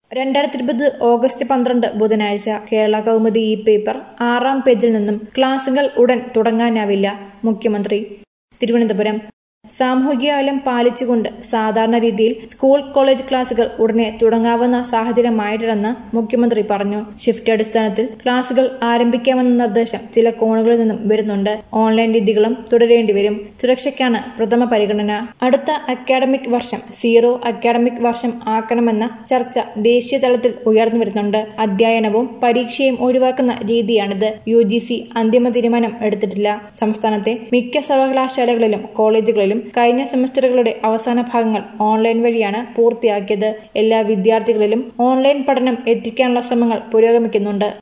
രണ്ടായിരത്തി ഇരുപത് ഓഗസ്റ്റ് പന്ത്രണ്ട് ബുധനാഴ്ച കേരള കൗമുദി ഈ പേപ്പർ ആറാം പേജിൽ നിന്നും ക്ലാസുകൾ ഉടൻ തുടങ്ങാനാവില്ല മുഖ്യമന്ത്രി തിരുവനന്തപുരം സാമൂഹിക അകലം പാലിച്ചുകൊണ്ട് സാധാരണ രീതിയിൽ സ്കൂൾ കോളേജ് ക്ലാസുകൾ ഉടനെ തുടങ്ങാവുന്ന സാഹചര്യമായിട്ടില്ലെന്ന് മുഖ്യമന്ത്രി പറഞ്ഞു ഷിഫ്റ്റ് അടിസ്ഥാനത്തിൽ ക്ലാസുകൾ ആരംഭിക്കാമെന്ന നിർദ്ദേശം ചില കോണുകളിൽ നിന്നും വരുന്നുണ്ട് ഓൺലൈൻ രീതികളും തുടരേണ്ടി വരും സുരക്ഷയ്ക്കാണ് പ്രഥമ പരിഗണന അടുത്ത അക്കാഡമിക് വർഷം സീറോ അക്കാഡമിക് വർഷം ആക്കണമെന്ന ചർച്ച ദേശീയ തലത്തിൽ ഉയർന്നു വരുന്നുണ്ട് അധ്യയനവും പരീക്ഷയും ഒഴിവാക്കുന്ന രീതിയാണിത് യു ജി സി അന്തിമ തീരുമാനം എടുത്തിട്ടില്ല സംസ്ഥാനത്തെ മിക്ക സർവകലാശാലകളിലും കോളേജുകളിലും കഴിഞ്ഞ സെമസ്റ്ററുകളുടെ അവസാന ഭാഗങ്ങൾ ഓൺലൈൻ വഴിയാണ് പൂർത്തിയാക്കിയത് എല്ലാ വിദ്യാർത്ഥികളിലും ഓൺലൈൻ പഠനം എത്തിക്കാനുള്ള ശ്രമങ്ങൾ പുരോഗമിക്കുന്നുണ്ട്